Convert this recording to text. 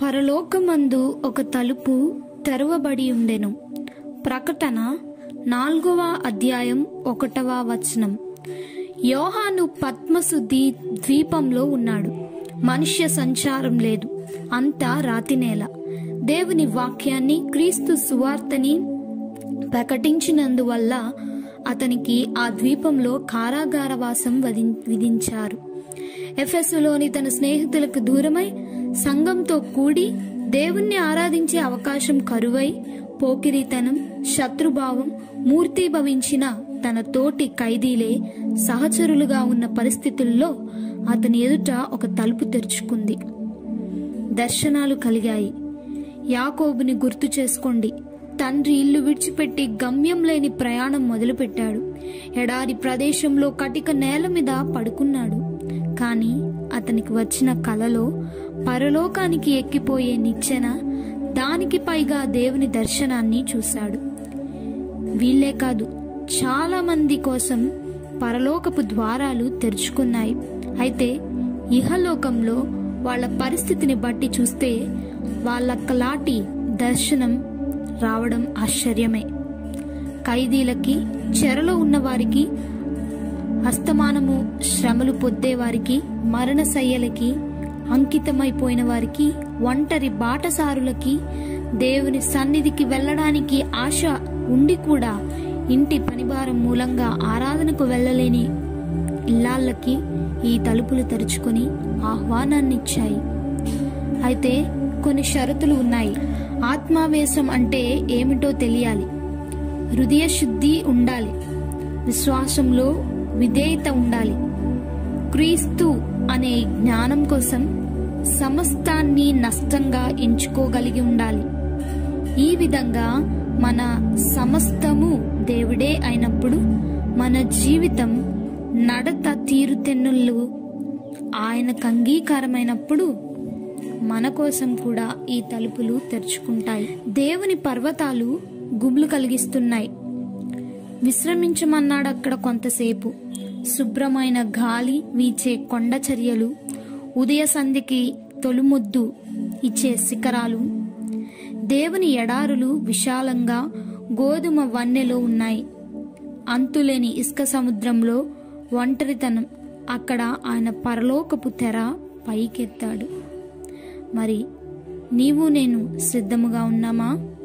పరలోకమందు ఒక తలుపు తెరవబడి ఉండెను ప్రకటన నాలుగవ అధ్యాయం ఒకటవ వచనం యోహాను పద్మసు దీ- ద్వీపంలో ఉన్నాడు మనుష్య సంచారం లేదు అంతా రాతినేల దేవుని వాక్యాన్ని క్రీస్తు సువార్తని ప్రకటించినందువల్ల అతనికి ఆ ద్వీపంలో కారాగారవాసం వది- విధించారు ఎఫెస్సులోని తన స్నేహితులకు దూరమై సంఘంతో కూడి దేవుణ్ణి ఆరాధించే అవకాశం కరువై పోకిరితనం శత్రుభావం మూర్తీభవించిన తన తోటి ఖైదీలే సహచరులుగా ఉన్న పరిస్థితుల్లో అతని ఎదుట ఒక తలుపు తెరుచుకుంది దర్శనాలు కలిగాయి యాకోబుని గుర్తు చేసుకోండి తండ్రి ఇల్లు విడిచిపెట్టి గమ్యం లేని ప్రయాణం మొదలుపెట్టాడు ఎడారి ప్రదేశంలో కటిక నేల మీద పడుకున్నాడు కానీ అతనికి వచ్చిన కలలో పరలోకానికి ఎక్కిపోయే నిచ్చెన దానికి పైగా దేవుని దర్శనాన్ని చూశాడు వీళ్ళే కాదు చాలా మంది కోసం పరలోకపు ద్వారాలు తెరుచుకున్నాయి అయితే ఇహలోకంలో వాళ్ళ పరిస్థితిని బట్టి చూస్తే వాళ్ళకలాంటి దర్శనం రావడం ఆశ్చర్యమే ఖైదీలకి చెరలో ఉన్న వారికి అస్తమానము శ్రమలు పొద్దే వారికి మరణశయ్యలకి అంకితమైపోయిన వారికి ఒంటరి బాటసారులకి దేవుని సన్నిధికి వెళ్ళడానికి ఆశ ఉండి కూడా ఇంటి పనిభారం మూలంగా ఆరాధనకు వెళ్ళలేని ఇల్లాళ్ళకి ఈ తలుపులు తెరుచుకొని ఆహ్వానాన్నిచ్చాయి అయితే కొన్ని షరతులు ఉన్నాయి ఆత్మావేశం అంటే ఏమిటో తెలియాలి హృదయ శుద్ధి ఉండాలి విశ్వాసంలో విధేయత ఉండాలి క్రీస్తు అనే జ్ఞానం కోసం సమస్తాన్ని నష్టంగా ఎంచుకోగలిగి ఉండాలి ఈ విధంగా మన సమస్తము దేవుడే అయినప్పుడు మన జీవితం నడత తీరుతెన్నులు ఆయనకు అంగీకారమైనప్పుడు మన కోసం కూడా ఈ తలుపులు తెరుచుకుంటాయి దేవుని పర్వతాలు గుబులు కలిగిస్తున్నాయి విశ్రమించమన్నాడు అక్కడ కొంతసేపు శుభ్రమైన గాలి వీచే కొండ చర్యలు ఉదయ సంధికి తొలుముద్దు ఇచ్చే శిఖరాలు దేవుని ఎడారులు విశాలంగా గోధుమ వన్నెలో ఉన్నాయి అంతులేని ఇసుక సముద్రంలో ఒంటరితనం అక్కడ ఆయన పరలోకపు తెర పైకెత్తాడు మరి నీవు నేను సిద్ధముగా ఉన్నామా